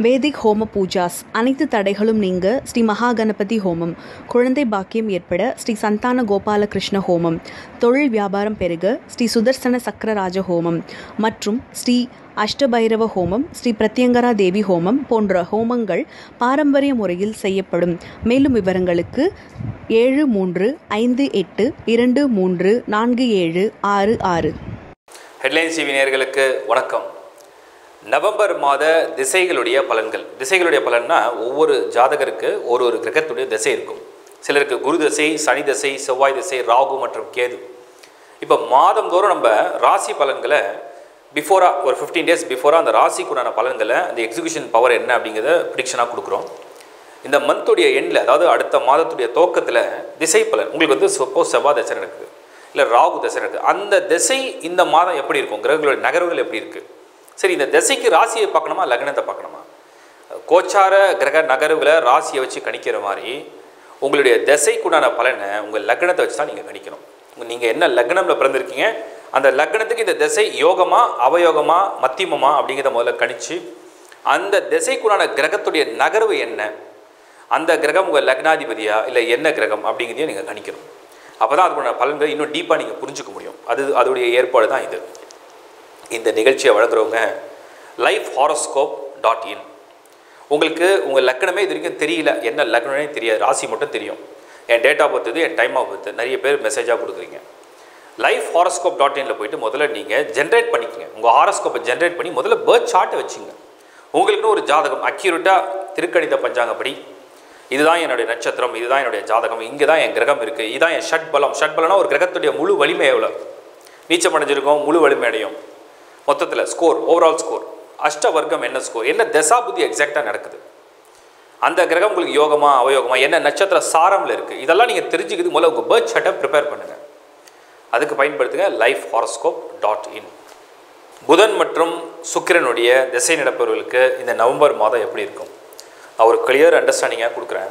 வேதிக் ஹோம பூஜாஸ் அனைத்து தடைகளும் நீங்க ஸ்ரீ மகா கணபதி ஹோமம் குழந்தை பாக்கியம் ஏற்பட ஸ்ரீ சந்தான கோபால கிருஷ்ண ஹோமம் தொழில் வியாபாரம் பெருக ஸ்ரீ சுதர்சன சக்கரராஜ ஹோமம் மற்றும் ஸ்ரீ அஷ்டபைரவ ஹோமம் ஸ்ரீ பிரத்யங்கரா தேவி ஹோமம் போன்ற ஹோமங்கள் பாரம்பரிய முறையில் செய்யப்படும் மேலும் விவரங்களுக்கு ஏழு மூன்று ஐந்து எட்டு இரண்டு மூன்று நான்கு ஏழு ஆறு ஆறு ஹெட்லைன்ஸ் டிவி நேயர்களுக்கு வணக்கம் நவம்பர் மாத திசைகளுடைய பலன்கள் திசைகளுடைய பலன்னா ஒவ்வொரு ஜாதகருக்கு ஒரு ஒரு கிரகத்துடைய திசை இருக்கும் சிலருக்கு குரு திசை சனி திசை செவ்வாய் திசை ராகு மற்றும் கேது இப்போ மாதந்தோறும் நம்ம ராசி பலன்களை பிஃபோராக ஒரு ஃபிஃப்டீன் டேஸ் பிஃபோராக அந்த ராசிக்குண்டான பலன்களை அந்த எக்ஸிகியூஷன் பவர் என்ன அப்படிங்கிறத ப்ரிடிக்ஷனாக கொடுக்குறோம் இந்த மந்த்துடைய எண்டில் அதாவது அடுத்த மாதத்துடைய துவக்கத்தில் திசை பலன் உங்களுக்கு வந்து சப்போஸ் செவ்வாய் திசை நடக்குது இல்லை ராகு திசை நடக்குது அந்த திசை இந்த மாதம் எப்படி இருக்கும் கிரகங்களுடைய நகர்வுகள் எப்படி இருக்குது சரி இந்த திசைக்கு ராசியை பார்க்கணுமா லக்னத்தை பார்க்கணுமா கோச்சார கிரக நகர்வுகளை ராசியை வச்சு கணிக்கிற மாதிரி உங்களுடைய திசைக்குண்டான பலனை உங்கள் லக்னத்தை வச்சு தான் நீங்கள் கணிக்கணும் நீங்கள் என்ன லக்னமில் பிறந்திருக்கீங்க அந்த லக்னத்துக்கு இந்த திசை யோகமா அவயோகமா மத்தியமமா அப்படிங்கிறத முதல்ல கணிச்சு அந்த திசைக்குண்டான கிரகத்துடைய நகர்வு என்ன அந்த கிரகம் உங்கள் லக்னாதிபதியா இல்லை என்ன கிரகம் அப்படிங்கிறதையும் நீங்கள் கணிக்கணும் அப்போ தான் அதுக்குண்டான பலன்கள் இன்னும் டீப்பாக நீங்கள் புரிஞ்சுக்க முடியும் அது அதோடைய ஏற்பாடு தான் இது இந்த நிகழ்ச்சியை வழங்குறவங்க லைஃப் ஹாரோஸ்கோப் டாட் இன் உங்களுக்கு உங்கள் லக்கணமே இது வரைக்கும் தெரியல என்ன லக்னமே தெரியாது ராசி மட்டும் தெரியும் என் டேட் ஆஃப் பர்த் என் டைம் ஆஃப் பர்த் நிறைய பேர் மெசேஜாக கொடுக்குறீங்க லைஃப் ஹாரோஸ்கோப் டாட் இனில் போயிட்டு முதல்ல நீங்கள் ஜென்ரேட் பண்ணிக்கங்க உங்கள் ஹாரோஸ்கோப்பை ஜென்ரேட் பண்ணி முதல்ல பேர்த் சார்ட்டை வச்சுங்க உங்களுக்குன்னு ஒரு ஜாதகம் அக்யூரேட்டாக திருக்கணித பஞ்சாங்கப்படி இதுதான் என்னுடைய நட்சத்திரம் இதுதான் என்னுடைய ஜாதகம் இங்கே தான் என் கிரகம் இருக்குது இதுதான் என் ஷட் பலம் ஷட் பலம்னா ஒரு கிரகத்துடைய முழு வலிமை எவ்வளோ நீச்சம் அடைஞ்சிருக்கோம் முழு வலிமை அடையும் மொத்தத்தில் ஸ்கோர் ஓவரால் ஸ்கோர் அஷ்ட வர்க்கம் என்ன ஸ்கோர் என்ன தசா புத்தி எக்ஸாக்டாக நடக்குது அந்த கிரகம் உங்களுக்கு யோகமா அவயோகமா என்ன நட்சத்திர சாரமில் இருக்குது இதெல்லாம் நீங்கள் தெரிஞ்சுக்கிறது முதல்ல உங்கள் பேர்த் சார்ட்டை ப்ரிப்பேர் பண்ணுங்கள் அதுக்கு பயன்படுத்துங்க லைஃப் ஹாரோஸ்கோப் டாட் இன் புதன் மற்றும் சுக்கிரனுடைய திசை நடப்பவர்களுக்கு இந்த நவம்பர் மாதம் எப்படி இருக்கும் நான் ஒரு கிளியர் அண்டர்ஸ்டாண்டிங்காக கொடுக்குறேன்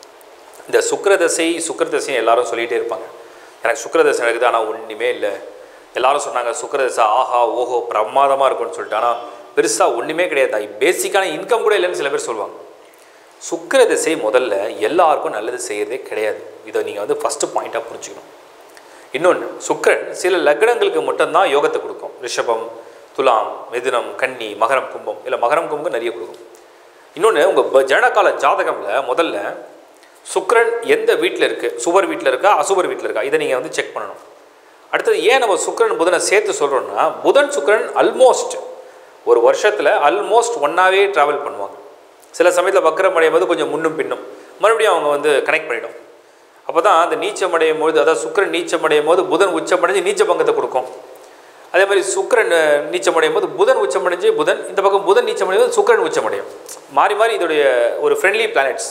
இந்த சுக்கிர தசை சுக்கிர தசைன்னு எல்லாரும் சொல்லிகிட்டே இருப்பாங்க எனக்கு சுக்கிர தசை நடக்குது ஆனால் ஒன்றுமே இல்லை எல்லாரும் சொன்னாங்க சுக்கரதசை ஆஹா ஓஹோ பிரமாதமாக இருக்கும்னு சொல்லிட்டு ஆனால் பெருசாக ஒன்றுமே கிடையாது பேசிக்கான இன்கம் கூட இல்லைன்னு சில பேர் சொல்லுவாங்க சுக்கிர திசை முதல்ல எல்லாருக்கும் நல்லது செய்கிறதே கிடையாது இதை நீங்கள் வந்து ஃபஸ்ட்டு பாயிண்ட்டாக புரிஞ்சுக்கணும் இன்னொன்று சுக்கிரன் சில லக்னங்களுக்கு மட்டும்தான் யோகத்தை கொடுக்கும் ரிஷபம் துலாம் மிதுனம் கன்னி மகரம் கும்பம் இல்லை மகரம் கும்பம் நிறைய கொடுக்கும் இன்னொன்று உங்கள் ஜனகால ஜாதகமில் முதல்ல சுக்கிரன் எந்த வீட்டில் இருக்குது சுவர் வீட்டில் இருக்கா அசுவர் வீட்டில் இருக்கா இதை நீங்கள் வந்து செக் பண்ணணும் அடுத்தது ஏன் நம்ம சுக்கரன் புதனை சேர்த்து சொல்கிறோன்னா புதன் சுக்கரன் அல்மோஸ்ட் ஒரு வருஷத்தில் அல்மோஸ்ட் ஒன்றாவே ட்ராவல் பண்ணுவாங்க சில சமயத்தில் வக்கரம் அடையும் போது கொஞ்சம் முன்னும் பின்னும் மறுபடியும் அவங்க வந்து கனெக்ட் பண்ணிடும் அப்போ தான் அந்த நீச்சம் அடையும் போது அதாவது சுக்கரன் நீச்சம் அடையும் போது புதன் உச்சமடைஞ்சு நீச்ச பங்கத்தை கொடுக்கும் அதே மாதிரி சுக்கரன் நீச்சம் அடையும் போது புதன் உச்சமடைஞ்சு புதன் இந்த பக்கம் புதன் நீச்சம் அடையும் போது சுக்கரன் உச்சமடையும் மாறி மாறி இதோடைய ஒரு ஃப்ரெண்ட்லி பிளானட்ஸ்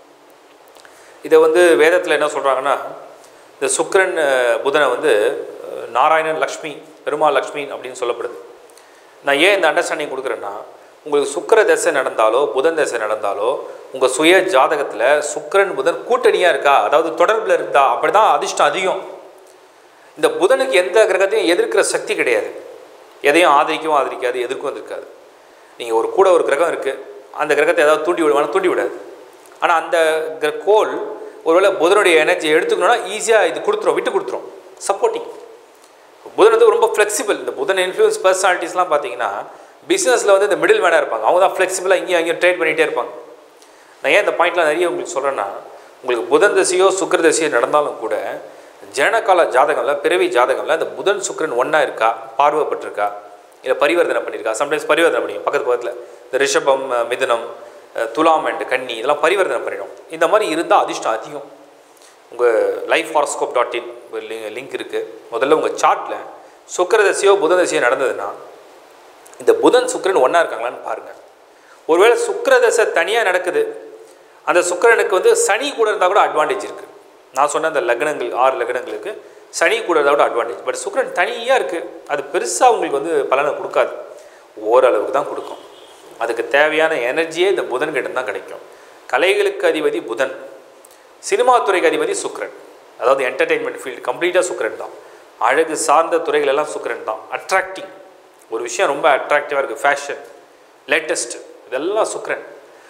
இதை வந்து வேதத்தில் என்ன சொல்கிறாங்கன்னா இந்த சுக்கரன் புதனை வந்து நாராயணன் லக்ஷ்மி பெருமாள் லக்ஷ்மி அப்படின்னு சொல்லப்படுது நான் ஏன் இந்த அண்டர்ஸ்டாண்டிங் கொடுக்குறேன்னா உங்களுக்கு சுக்கர தசை நடந்தாலோ புதன் தசை நடந்தாலோ உங்கள் சுய ஜாதகத்தில் சுக்கரன் புதன் கூட்டணியாக இருக்கா அதாவது தொடர்பில் இருந்தா அப்படி தான் அதிர்ஷ்டம் அதிகம் இந்த புதனுக்கு எந்த கிரகத்தையும் எதிர்க்கிற சக்தி கிடையாது எதையும் ஆதரிக்கவும் ஆதரிக்காது எதிர்க்கவும் இருக்காது நீங்கள் ஒரு கூட ஒரு கிரகம் இருக்குது அந்த கிரகத்தை ஏதாவது தூண்டி விடுவானா தூண்டி விடாது ஆனால் அந்த கோல் ஒருவேளை புதனுடைய எனர்ஜி எடுத்துக்கணும்னா ஈஸியாக இது கொடுத்துரும் விட்டு கொடுத்துரும் சப்போர்ட்டிங் புதன் வந்து ரொம்ப ஃப்ளெக்சிபிள் இந்த புதன் இன்ஃப்ளூயன்ஸ் பர்சனாலிட்டிஸ்லாம் பார்த்தீங்கன்னா பிஸ்னஸில் வந்து இந்த மிடில் மேனாக இருப்பாங்க அவங்க தான் ஃப்ளெக்சிபிளாக இங்கேயும் அங்கேயும் ட்ரேட் பண்ணிகிட்டே இருப்பாங்க நான் ஏன் இந்த பாயிண்ட்லாம் நிறைய உங்களுக்கு சொல்கிறேன்னா உங்களுக்கு புதன் தசையோ சுக்கர தசையோ நடந்தாலும் கூட ஜனகால ஜாதகமில் பிறவி ஜாதகமில் இந்த புதன் சுக்கரன் ஒன்றா இருக்கா பார்வைப்பட்டிருக்கா இல்லை பரிவர்த்தனை பண்ணியிருக்கா சம்டைம்ஸ் பரிவர்த்தனை பண்ணியும் பக்கத்து பக்கத்தில் இந்த ரிஷபம் மிதுனம் துலாம் அண்ட் கன்னி இதெல்லாம் பரிவர்த்தனை பண்ணிடும் இந்த மாதிரி இருந்தால் அதிர்ஷ்டம் அதிகம் உங்கள் life horoscope dot in link இருக்குது முதல்ல உங்கள் சார்ட்டில் சுக்கரதசையோ புததசையோ நடந்ததுன்னா இந்த புதன் சுக்கரன் ஒன்றா இருக்காங்களான்னு பாருங்கள் ஒருவேளை சுக்கரதசை தனியாக நடக்குது அந்த சுக்கரனுக்கு வந்து சனி கூட இருந்தால் கூட அட்வான்டேஜ் இருக்குது நான் சொன்ன அந்த லக்னங்கள் ஆறு லக்னங்களுக்கு சனி கூட இருந்தால் கூட அட்வான்டேஜ் பட் சுக்கரன் தனியாக இருக்குது அது பெருசாக உங்களுக்கு வந்து பலனை கொடுக்காது ஓரளவுக்கு தான் கொடுக்கும் அதுக்கு தேவையான எனர்ஜியே இந்த புதன்கிட்ட தான் கிடைக்கும் கலைகளுக்கு அதிபதி புதன் சினிமா துறைக்கு அதிபதி சுக்ரன் அதாவது என்டர்டெயின்மெண்ட் ஃபீல்டு கம்ப்ளீட்டாக சுக்ரன் தான் அழகு சார்ந்த துறைகள் எல்லாம் சுக்ரன் தான் அட்ராக்டிங் ஒரு விஷயம் ரொம்ப அட்ராக்டிவாக இருக்குது ஃபேஷன் லேட்டஸ்ட் இதெல்லாம் சுக்ரன்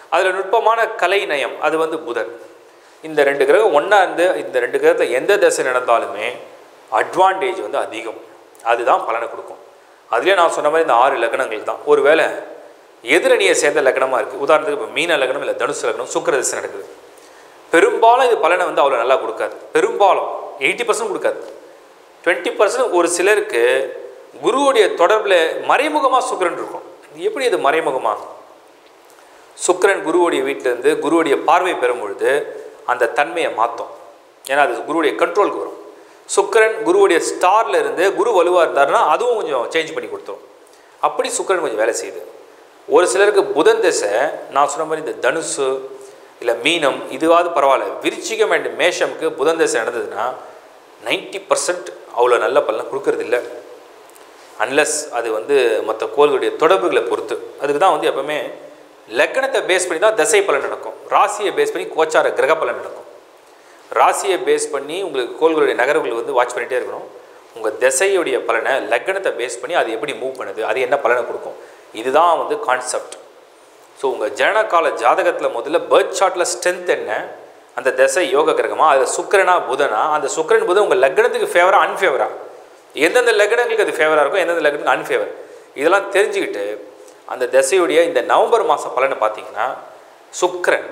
அதில் நுட்பமான கலை நயம் அது வந்து புதன் இந்த ரெண்டு கிரகம் ஒன்றா இருந்து இந்த ரெண்டு கிரகத்தில் எந்த தசை நடந்தாலுமே அட்வான்டேஜ் வந்து அதிகம் அதுதான் பலனை கொடுக்கும் அதுலேயே நான் சொன்ன மாதிரி இந்த ஆறு லக்னங்கள் தான் ஒருவேளை எதிரணியை சேர்ந்த லக்னமாக இருக்குது உதாரணத்துக்கு இப்போ மீன லக்னம் இல்லை தனுசு லக்னம் சுக்கிர தசை நடக்குது பெரும்பாலும் இது பலனை வந்து அவ்வளோ நல்லா கொடுக்காது பெரும்பாலும் எயிட்டி பர்சன்ட் கொடுக்காது டுவெண்ட்டி பர்சன்ட் ஒரு சிலருக்கு குருவுடைய தொடர்பில் மறைமுகமாக சுக்கிரன் இருக்கும் எப்படி இது மறைமுகமாக சுக்கிரன் குருவுடைய வீட்டிலேருந்து குருவுடைய பார்வை பெறும் பொழுது அந்த தன்மையை மாற்றும் ஏன்னா அது குருவுடைய கண்ட்ரோலுக்கு வரும் சுக்கிரன் குருவுடைய ஸ்டார்ல இருந்து குரு வலுவாக இருந்தாருன்னா அதுவும் கொஞ்சம் சேஞ்ச் பண்ணி கொடுத்துரும் அப்படி சுக்கிரன் கொஞ்சம் வேலை செய்யுது ஒரு சிலருக்கு புதன் திசை நான் சொன்ன மாதிரி இந்த தனுசு இல்லை மீனம் இதுவாவது பரவாயில்ல விருச்சிகம் அண்ட் மேஷம்க்கு புதன் திசை நடந்ததுன்னா நைன்ட்டி பர்சன்ட் அவ்வளோ நல்ல பலனை கொடுக்கறது இல்லை அன்லஸ் அது வந்து மற்ற கோள்களுடைய தொடர்புகளை பொறுத்து அதுக்கு தான் வந்து எப்பவுமே லக்னத்தை பேஸ் பண்ணி தான் தசை பலன் நடக்கும் ராசியை பேஸ் பண்ணி கோச்சார கிரக பலன் நடக்கும் ராசியை பேஸ் பண்ணி உங்களுக்கு கோள்களுடைய நகர்வுகள் வந்து வாட்ச் பண்ணிகிட்டே இருக்கணும் உங்கள் திசையுடைய பலனை லக்னத்தை பேஸ் பண்ணி அது எப்படி மூவ் பண்ணுது அது என்ன பலனை கொடுக்கும் இதுதான் வந்து கான்செப்ட் ஸோ உங்கள் ஜனனகால ஜாதகத்தில் முதல்ல பேர்த் சார்ட்டில் ஸ்ட்ரென்த் என்ன அந்த திசை யோக கிரகமா அதில் சுக்கிரனா புதனா அந்த சுக்கிரன் புதன் உங்கள் லக்னத்துக்கு ஃபேவரா அன்ஃபேவரா எந்தெந்த லக்னங்களுக்கு அது ஃபேவராக இருக்கும் எந்தெந்த லக்னத்துக்கு அன்ஃபேவர் இதெல்லாம் தெரிஞ்சுக்கிட்டு அந்த திசையுடைய இந்த நவம்பர் மாத பலனை பார்த்தீங்கன்னா சுக்கிரன்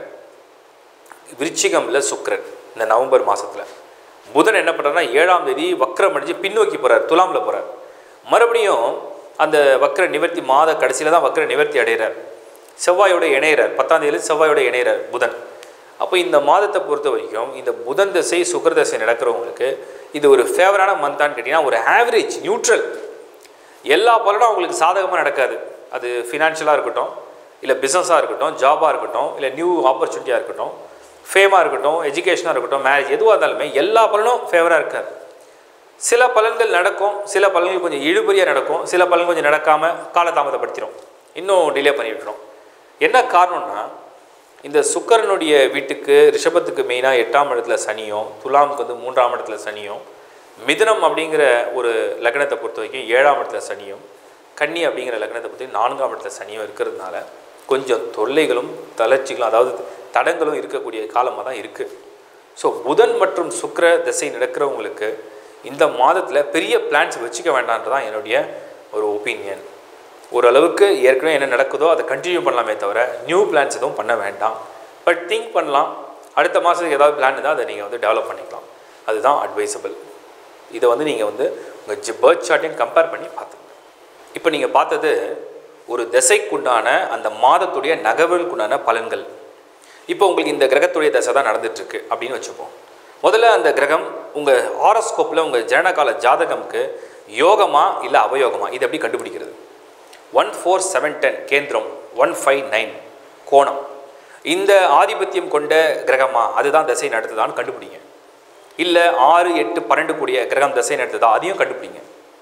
விருச்சிகம்ல சுக்கிரன் இந்த நவம்பர் மாதத்தில் புதன் என்ன பண்ணுறாருன்னா ஏழாம் தேதி வக்ரம் அடிஞ்சு பின்னோக்கி போகிறார் துலாமில் போகிறார் மறுபடியும் அந்த வக்ர நிவர்த்தி மாத கடைசியில் தான் வக்ர நிவர்த்தி அடைகிறார் செவ்வாயோட இணையிறார் பத்தாம் தேதியில் செவ்வாயோட இணையிறார் புதன் அப்போ இந்த மாதத்தை பொறுத்த வரைக்கும் இந்த புதன் தசை சுக்கர தசை நடக்கிறவங்களுக்கு இது ஒரு ஃபேவரான மந்தான்னு கேட்டிங்கன்னா ஒரு ஆவரேஜ் நியூட்ரல் எல்லா பலனும் அவங்களுக்கு சாதகமாக நடக்காது அது ஃபினான்ஷியலாக இருக்கட்டும் இல்லை பிஸ்னஸாக இருக்கட்டும் ஜாபாக இருக்கட்டும் இல்லை நியூ ஆப்பர்ச்சுனிட்டியாக இருக்கட்டும் ஃபேமாக இருக்கட்டும் எஜுகேஷனாக இருக்கட்டும் மேரேஜ் எதுவாக இருந்தாலுமே எல்லா பலனும் ஃபேவராக இருக்காது சில பலன்கள் நடக்கும் சில பலன்கள் கொஞ்சம் இழுபறியாக நடக்கும் சில பலன் கொஞ்சம் நடக்காமல் காலதாமதப்படுத்திடும் இன்னும் டிலே பண்ணி விட்டுரும் என்ன காரணம்னா இந்த சுக்கரனுடைய வீட்டுக்கு ரிஷபத்துக்கு மெயினாக எட்டாம் இடத்துல சனியும் துலாமுக்கு வந்து மூன்றாம் இடத்துல சனியும் மிதுனம் அப்படிங்கிற ஒரு லக்னத்தை பொறுத்த வரைக்கும் ஏழாம் இடத்துல சனியும் கன்னி அப்படிங்கிற லக்னத்தை பொறுத்த வரைக்கும் நான்காம் இடத்துல சனியும் இருக்கிறதுனால கொஞ்சம் தொல்லைகளும் தளர்ச்சிகளும் அதாவது தடங்களும் இருக்கக்கூடிய காலமாக தான் இருக்குது ஸோ புதன் மற்றும் சுக்கிர திசை நடக்கிறவங்களுக்கு இந்த மாதத்தில் பெரிய பிளான்ஸ் வச்சுக்க வேண்டான்றதான் என்னுடைய ஒரு ஒப்பீனியன் ஓரளவுக்கு ஏற்கனவே என்ன நடக்குதோ அதை கண்டினியூ பண்ணலாமே தவிர நியூ பிளான்ஸ் எதுவும் பண்ண வேண்டாம் பட் திங்க் பண்ணலாம் அடுத்த மாதத்துக்கு ஏதாவது பிளான் இருந்தால் அதை நீங்கள் வந்து டெவலப் பண்ணிக்கலாம் அதுதான் அட்வைசபிள் இதை வந்து நீங்கள் வந்து உங்கள் ஜி பேர்த் சார்ட்டையும் கம்பேர் பண்ணி பார்த்துக்கணும் இப்போ நீங்கள் பார்த்தது ஒரு திசைக்குண்டான அந்த மாதத்துடைய நகர்வுக்குண்டான பலன்கள் இப்போ உங்களுக்கு இந்த கிரகத்துடைய தசை தான் நடந்துட்டுருக்கு அப்படின்னு வச்சுப்போம் முதல்ல அந்த கிரகம் உங்கள் ஹாரோஸ்கோப்பில் உங்கள் ஜனனகால ஜாதகம்க்கு யோகமா இல்லை அவயோகமா இது எப்படி கண்டுபிடிக்கிறது ஒன் ஃபோர் செவன் டென் கேந்திரம் ஒன் ஃபைவ் நைன் கோணம் இந்த ஆதிபத்தியம் கொண்ட கிரகமா அதுதான் தசை நடத்துதான்னு கண்டுபிடிங்க இல்லை ஆறு எட்டு பன்னெண்டு கூடிய கிரகம் தசை நடத்துதா அதையும் கண்டுபிடிங்க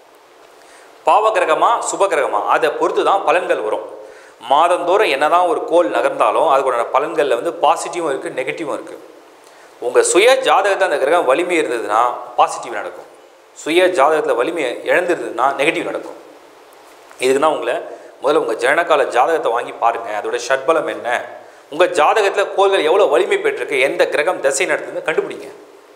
பாவ கிரகமா சுப கிரகமா அதை பொறுத்து தான் பலன்கள் வரும் மாதந்தோறும் என்னதான் ஒரு கோள் நகர்ந்தாலும் அதுக்கான பலன்களில் வந்து பாசிட்டிவும் இருக்குது நெகட்டிவும் இருக்குது உங்கள் சுய ஜாதகத்தில் அந்த கிரகம் வலிமை இருந்ததுன்னா பாசிட்டிவ் நடக்கும் சுய ஜாதகத்தில் வலிமை இழந்திருந்ததுன்னா நெகட்டிவ் நடக்கும் இதுக்கு தான் உங்களை முதல்ல உங்கள் ஜனனகால ஜாதகத்தை வாங்கி பாருங்கள் அதோட ஷட்பலம் என்ன உங்கள் ஜாதகத்தில் கோள்கள் எவ்வளோ வலிமை பெற்றிருக்கு எந்த கிரகம் திசை நடத்துதுன்னு கண்டுபிடிங்க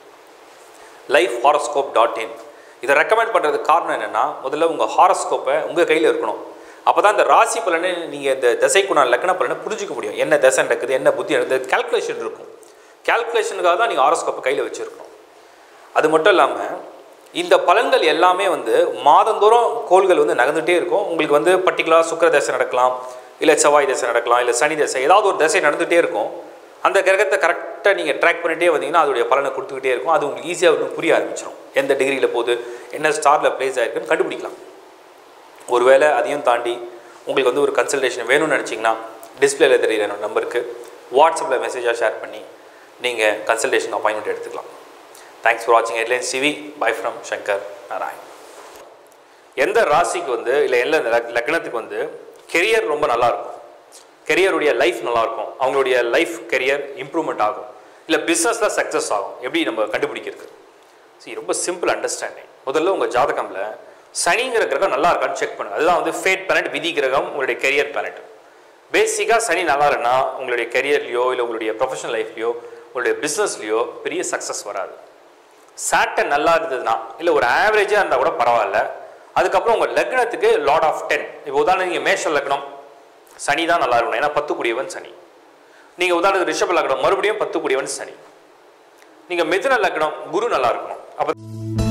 லைஃப் ஹாரோஸ்கோப் டாட் இன் இதை ரெக்கமெண்ட் பண்ணுறதுக்கு காரணம் என்னென்னா முதல்ல உங்கள் ஹாரோஸ்கோப்பை உங்கள் கையில் இருக்கணும் அப்போ தான் இந்த ராசி பலனை நீங்கள் இந்த திசைக்குண்டான லக்ன பலனை புரிஞ்சிக்க முடியும் என்ன திசை நடக்குது என்ன புத்தி நடக்குது கால்குலேஷன் இருக்கும் கால்குலேஷனுக்காக தான் நீங்கள் ஹாரோஸ்கோப்பை கையில் வச்சுருக்கணும் அது மட்டும் இல்லாமல் இந்த பலன்கள் எல்லாமே வந்து மாதந்தோறும் கோள்கள் வந்து நகர்ந்துகிட்டே இருக்கும் உங்களுக்கு வந்து பர்டிகுலராக சுக்கர தசை நடக்கலாம் இல்லை செவ்வாய் தசை நடக்கலாம் இல்லை சனி தசை ஏதாவது ஒரு தசை நடந்துகிட்டே இருக்கும் அந்த கிரகத்தை கரெக்டாக நீங்கள் ட்ராக் பண்ணிகிட்டே வந்தீங்கன்னா அதோடைய பலனை கொடுத்துக்கிட்டே இருக்கும் அது உங்களுக்கு ஈஸியாக வந்து புரிய ஆரம்பிச்சிடும் எந்த டிகிரியில் போகுது என்ன ஸ்டாரில் ப்ளேஸ் ஆகிருக்குன்னு கண்டுபிடிக்கலாம் ஒருவேளை அதையும் தாண்டி உங்களுக்கு வந்து ஒரு கன்சல்டேஷன் வேணும்னு நினச்சிங்கன்னா டிஸ்பிளேல தெரியுற என்னோட நம்பருக்கு வாட்ஸ்அப்பில் மெசேஜாக ஷேர் பண்ணி நீங்கள் கன்சல்டேஷன் அப்பாயின்மெண்ட் எடுத்துக்கலாம் தேங்க்ஸ் ஃபார் வாட்சிங் ஹெட்லைன் சிவி பை ஃப்ரம் சங்கர் நாராயண் எந்த ராசிக்கு வந்து இல்லை எந்த லக்- லக்னத்துக்கு வந்து கெரியர் ரொம்ப நல்லா இருக்கும் கெரியருடைய லைஃப் நல்லா இருக்கும் அவங்களுடைய லைஃப் கெரியர் இம்ப்ரூவ்மெண்ட் ஆகும் இல்லை பிஸ்னஸில் சக்ஸஸ் ஆகும் எப்படி நம்ம கண்டுபிடிக்கிறது சரி ரொம்ப சிம்பிள் அண்டர்ஸ்டாண்டிங் முதல்ல உங்கள் ஜாதகம்ல சனிங்கிற கிரகம் நல்லா இருக்கான்னு செக் பண்ணுங்க அதுதான் வந்து ஃபேட் பிளானட் விதி கிரகம் உங்களுடைய கெரியர் பிளானட் பேசிக்காக சனி நல்லா இல்லைன்னா உங்களுடைய கெரியர்லையோ இல்லை உங்களுடைய ப்ரொஃபஷனல் லைஃப்லையோ உங்களுடைய பிஸ்னஸ்லையோ பெரிய சக்ஸஸ் வராது சாட்டர் நல்லா இருந்ததுன்னா இல்லை ஒரு ஆவரேஜாக இருந்தால் கூட பரவாயில்ல அதுக்கப்புறம் உங்கள் லக்னத்துக்கு லாட் ஆஃப் டென் இப்போ உதாரணம் நீங்கள் மேஷ லக்னம் சனி தான் நல்லா இருக்கணும் ஏன்னா பத்து கூடியவன் சனி நீங்கள் உதாரணத்துக்கு ரிஷப லக்னம் மறுபடியும் பத்து கூடியவன் சனி நீங்கள் மிதுன லக்னம் குரு நல்லா இருக்கணும் அப்போ